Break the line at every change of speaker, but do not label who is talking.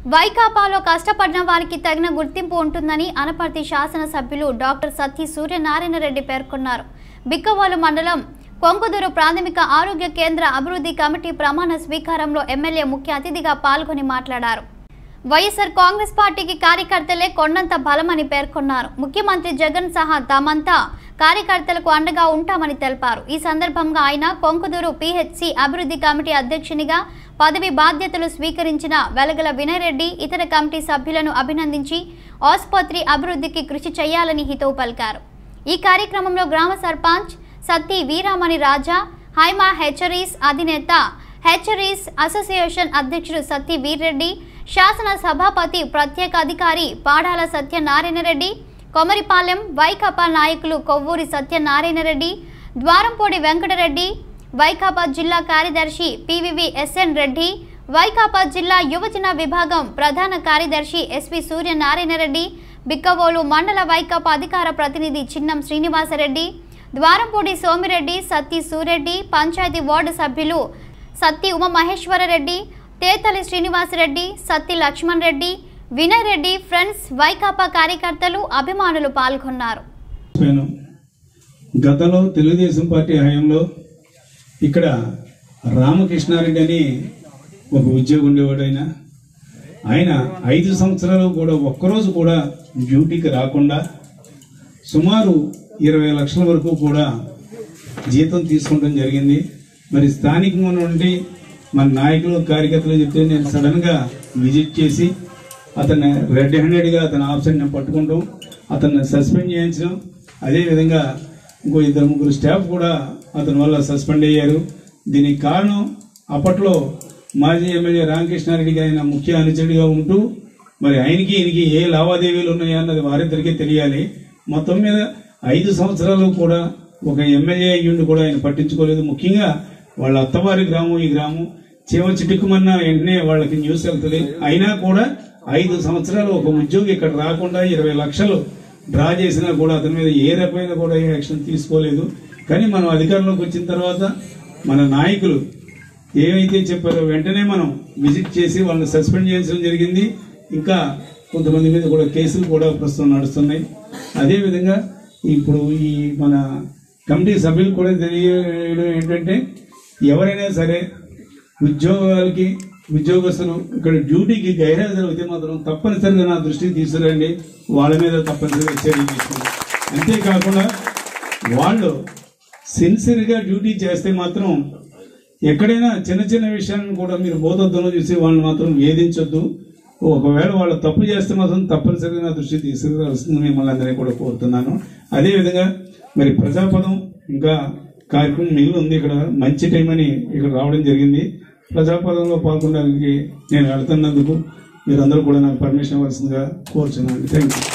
వైకాపాలో కష్టపడిన వారికి తగిన గుర్తింపు ఉంటుందని అనపర్తి శాసనసభ్యులు డాక్టర్ సత్తి సూర్యనారాయణ రెడ్డి పేర్కొన్నారు బిక్కవోలు మండలం కొంకుదూరు ప్రాథమిక ఆరోగ్య కేంద్ర అభివృద్ధి కమిటీ ప్రమాణ స్వీకారంలో ఎమ్మెల్యే ముఖ్య అతిథిగా పాల్గొని మాట్లాడారు వైఎస్ఆర్ కాంగ్రెస్ పార్టీకి కార్యకర్తలే కొండంత బలమని పేర్కొన్నారు ముఖ్యమంత్రి జగన్ సహా తామంతా కార్యకర్తలకు అండగా ఉంటామని తెలిపారు ఈ సందర్భంగా ఆయన కొంకుదూరు పిహెచ్సి అభివృద్ధి కమిటీ అధ్యక్షునిగా పదవి బాధ్యతలు స్వీకరించిన వెలగల వినయ్ రెడ్డి ఇతర కమిటీ సభ్యులను అభినందించి ఆసుపత్రి అభివృద్ధికి కృషి చేయాలని హితవు పలికారు ఈ కార్యక్రమంలో గ్రామ సర్పంచ్ సత్తి వీరామణి రాజా హైమా హెచ్చరీస్ అధినేత హెచ్చరీస్ అసోసియేషన్ అధ్యక్షుడు సత్తి వీర్రెడ్డి శాసన సభాపతి ప్రత్యేక అధికారి పాడాల సత్యనారాయణ రెడ్డి కొమరిపాలెం వైకాపా నాయకులు కొవ్వూరి సత్యనారాయణ రెడ్డి ద్వారంపూడి వెంకటరెడ్డి వైకాపా జిల్లా కార్యదర్శి పివివి ఎస్ఎన్ రెడ్డి వైకాపా జిల్లా యువజన విభాగం ప్రధాన కార్యదర్శి ఎస్వి సూర్యనారాయణ రెడ్డి బిక్కవోలు మండల వైకాపా అధికార ప్రతినిధి చిన్నం శ్రీనివాసరెడ్డి ద్వారంపూడి సోమిరెడ్డి సత్తి సూరెడ్డి పంచాయతీ వార్డు సభ్యులు సత్తి ఉమామహేశ్వరరెడ్డి తేతలి శ్రీనివాసరెడ్డి సత్తి లక్ష్మణ్ రెడ్డి వినయ్ రెడ్డి ఫ్రెండ్స్ వైకాపా కార్యకర్తలు అభిమానులు పాల్గొన్నారు
పోయాను గతంలో తెలుగుదేశం పార్టీ హయాంలో ఇక్కడ రామకృష్ణారెడ్డి అని ఒక ఉద్యోగి ఉండేవాడు ఆయన ఆయన ఐదు సంవత్సరాలు కూడా ఒక్కరోజు కూడా డ్యూటీకి రాకుండా సుమారు ఇరవై లక్షల వరకు కూడా జీతం తీసుకోవడం జరిగింది మరి స్థానికంగా ఉన్నటువంటి మన నాయకులు కార్యకర్తలు చెప్తే నేను సడన్ గా విజిట్ చేసి అతన్ని రెడ్ హ్యాండెడ్ గా అతని ఆప్షన్ నేను పట్టుకుంటాం అతన్ని సస్పెండ్ చేయించడం అదే విధంగా ఇంకో ఇద్దరు ముగ్గురు స్టాఫ్ కూడా అతని వల్ల సస్పెండ్ అయ్యారు దీనికి కారణం అప్పట్లో మాజీ ఎమ్మెల్యే రామకృష్ణారెడ్డి ఆయన ముఖ్య అనుచరుడిగా ఉంటూ మరి ఆయనకి ఈయనకి ఏ లావాదేవీలు ఉన్నాయా అన్నది వారిద్దరికీ తెలియాలి మొత్తం మీద ఐదు సంవత్సరాలు కూడా ఒక ఎమ్మెల్యే అయ్యుండి కూడా ఆయన పట్టించుకోలేదు ముఖ్యంగా వాళ్ళ అత్తవారి గ్రామం ఈ గ్రామం చీమ చిటుకుమన్న వెంటనే వాళ్ళకి న్యూస్ వెళ్తుంది అయినా కూడా ఐదు సంవత్సరాలు ఒక ఉద్యోగి ఇక్కడ రాకుండా ఇరవై లక్షలు డ్రా చేసినా కూడా అతని మీద ఏ రకమైన కూడా ఏ యాక్షన్ తీసుకోలేదు కానీ మనం అధికారంలోకి వచ్చిన తర్వాత మన నాయకులు ఏమైతే చెప్పారో వెంటనే మనం విజిట్ చేసి వాళ్ళని సస్పెండ్ చేయించడం జరిగింది ఇంకా కొంతమంది మీద కూడా కేసులు కూడా ప్రస్తుతం నడుస్తున్నాయి అదేవిధంగా ఇప్పుడు ఈ మన కమిటీ సభ్యులు కూడా తెలియడం ఏంటంటే ఎవరైనా సరే ఉద్యోగాలకి ఉద్యోగస్తులు ఇక్కడ డ్యూటీకి గైర్హాజరు అయితే మాత్రం తప్పనిసరిగా నా దృష్టికి తీసుకురండి వాళ్ళ మీద తప్పనిసరిగా చర్య తీసుకోండి అంతేకాకుండా వాళ్ళు సిన్సియర్గా డ్యూటీ చేస్తే మాత్రం ఎక్కడైనా చిన్న చిన్న విషయాలను కూడా మీరు బోధద్దంలో చూసి వాళ్ళని మాత్రం వేధించొద్దు ఒకవేళ వాళ్ళు తప్పు చేస్తే మాత్రం తప్పనిసరిగా నా దృష్టి తీసుకురావాల్సింది మిమ్మల్ని అందరినీ కూడా కోరుతున్నాను అదేవిధంగా మరి ప్రజాపదం ఇంకా కార్యక్రమం మిగిలి ఉంది ఇక్కడ మంచి టైం అని ఇక్కడ రావడం జరిగింది ప్రజాపదంలో పాల్గొనడానికి నేను వెళ్తున్నందుకు మీరందరూ కూడా నాకు పర్మిషన్ ఇవ్వాల్సిందిగా కోరుచున్నాను థ్యాంక్ యూ